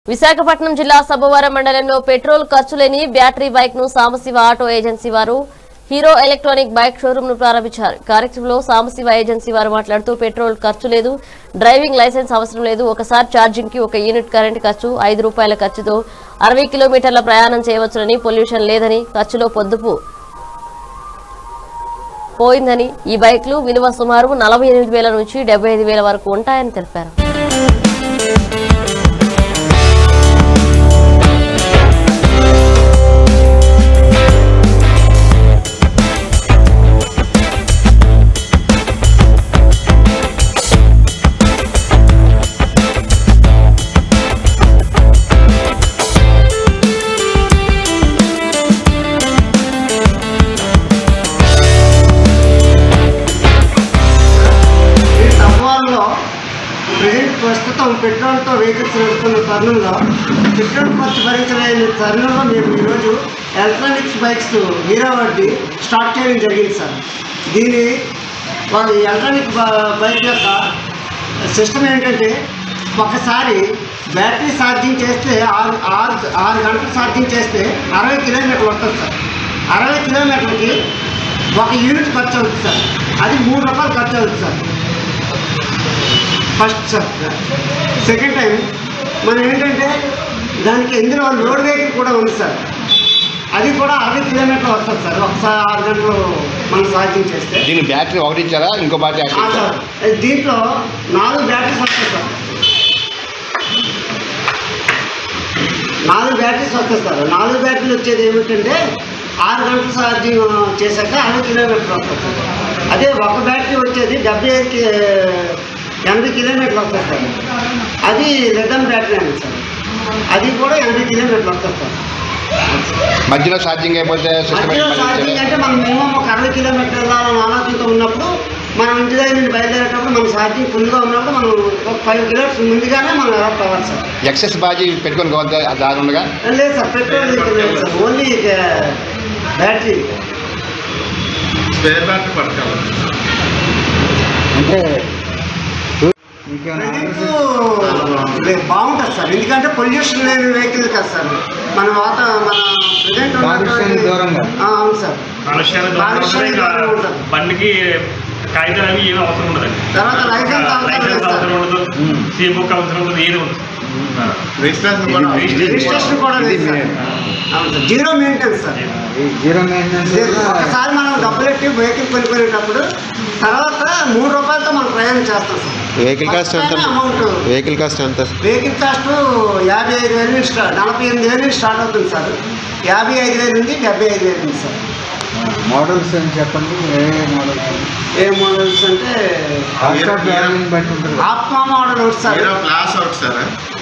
విశాఖపట్నం జిల్లా సబ్బవరం మండలంలో పెట్రోల్ ఖర్చు లేని బ్యాటరీ బైక్ ను సాంబశివ ఆటో ఏజెన్సీ వారు హీరో ఎలక్ట్రానిక్ బైక్ షోరూమ్ ను ప్రారంభించారు కార్యక్రమంలో సాంబశివ ఏజెన్సీ వారు మాట్లాడుతూ పెట్రోల్ ఖర్చు లేదు డ్రైవింగ్ లైసెన్స్ అవసరం లేదు ఒకసారి ఛార్జింగ్ కి ఒక యూనిట్ కరెంట్ ఖర్చు ఐదు రూపాయల ఖర్చుతో అరవై కిలోమీటర్ల ప్రయాణం చేయవచ్చునని పొల్యూషన్ లేదని ఖర్చులో పొదుపు పోయిందని ఈ బైక్లు విలువ సుమారు నలభై ఎనిమిది వేల నుంచి డెబ్బై ఐదు వేల వరకు ఉంటాయని తెలిపారు ఈ తత్వాల్లో ప్రజెంట్ ప్రస్తుతం పెట్రోల్తో వెహికల్స్ నడుపుతున్న తరుణంలో పెట్రోల్ ఖర్చు భరించలేని తరుణంలో మేము ఈరోజు ఎలక్ట్రానిక్స్ బైక్స్ హీరో వాటి స్టార్ట్ చేయడం జరిగింది సార్ దీని వాళ్ళ ఎలక్ట్రానిక్ బ- బైక్ యొక్క సిస్టమ్ ఏంటంటే ఒకసారి బ్యాటరీ ఛార్జింగ్ చేస్తే ఆరు ఆరు ఆరు గంటలు ఛార్జింగ్ చేస్తే అరవై కిలోమీటర్లు వస్తుంది సార్ అరవై కిలోమీటర్లకి ఒక యూనిట్ ఖర్చు అవుతుంది సార్ అది మూడు రూపాయలు ఖర్చు అవుతుంది sir first sir second time మనం ఏంటంటే దానికి ఇందులో లోడ్ వెహికల్ కూడా ఉంది సార్ అది కూడా అరవై కిలోమీటర్లు వస్తుంది సార్ ఒకసారి ఆరు గంటలు మనం ఛార్జింగ్ చేస్తే దీని బ్యాటరీ ఒకటి ఇచ్చారా ఇంకో బ్యాటరీ ఆ యాక్టివ్ ఇచ్చారా? సార్ దీంట్లో నాలుగు బ్యాటరీస్ వస్తాయి సార్ నాలుగు బ్యాటరీస్ వస్తాయి సార్ నాలుగు బ్యాటరీలు వచ్చేది ఏమిటంటే ఆరు గంటలు ఛార్జింగ్ చేశాక అరవై కిలోమీటర్లు వస్తుంది సార్ అదే ఒక బ్యాటరీ వచ్చేది డెబ్బై ఐదు కి- ఎనభై కిలోమీటర్లు వస్తుంది సార్ అది లెదన్ బ్యాటరీ అండి సార్ అది కూడా ఎనభై కిలోమీటర్లు వస్తుంది సార్ మధ్యలో ఛార్జింగ్ అయిపోతే సిస్టమ్ మధ్యలో ఛార్జింగ్ అంటే మనం మినిమం ఒక అరవై కిలోమీటర్లు వెళ్ళాలని ఆలోచనతో ఉన్నప్పుడు మనం ఇంటి దగ్గర నుండి బయలుదేరేటప్పుడు మన ఛార్జింగ్ ఫుల్గా ఉన్నప్పుడు మనం ఒక ఫైవ్ కిలోమీటర్స్ ముందుగానే మనం అడాప్ట్ అవ్వాలి సార్ ఎక్సెస్ బాజీ పెట్టుకొని పోతే దాని ఉండగా లేదు సార్ పెట్రోల్ వెహికల్ లేదు sir only battery spare battery పట్టుకోవాలి ప్రజెంట్ బాగుంటుంది సార్ ఎందుకంటే పొల్యూషన్ లేని వెహికల్ కదా సార్ మన వాత మన ప్రజెంట్ కాలుష్యానికి దూరంగా. అవును సార్ కాలుష్యాన్ని దూరంగా కాలుష్యానికి ఇంకా దూరంగా ఉంటుంది. బండికి కాగితాలు అవి ఏమీ అవసరం ఉండదు తర్వాత లైసెన్స్ అవసరం లేదు లైసెన్స్ సార్ అవసరం ఉండదు సీ బుక్ అవసరం ఉండదు ఏది ఉండదు రిజిస్ట్రేషన్ కూడా రిజిస్ట్రేషన్ కూడా లేదు సార్ అవును sir zero maintenance sir zero maintenance లేదు. ఒకసారి మనం డబ్బులు ఎట్టి వెహికల్ కొనుక్కునేటప్పుడు తర్వాత మూడు రూపాయలతో మనం ప్రయాణం చేస్తాం సార్ వెహికల్ కాస్ట్ ఎంత అమౌంట్ వెహికల్ కాస్ట్ ఎంత వెహికల్ కాస్ట్ యాభై ఐదు వేల నుంచి స్టార్ట్ నలభై ఎనిమిది వేల నుంచి స్టార్ట్ అవుతుంది సార్ యాభై ఐదు వేల నుంచి డెబ్బై ఐదు వేల నుంచి సార్ మోడల్స్ అని చెప్పండి ఏ మోడల్స్ ఏ మోడల్స్ అంటే కాస్ట్ ఆఫ్ ట్రావెలింగ్ బట్టి ఉంటుంది ఆత్మ మోడల్ ఒకటి సార్ క్లాస్ అవుట్ సార్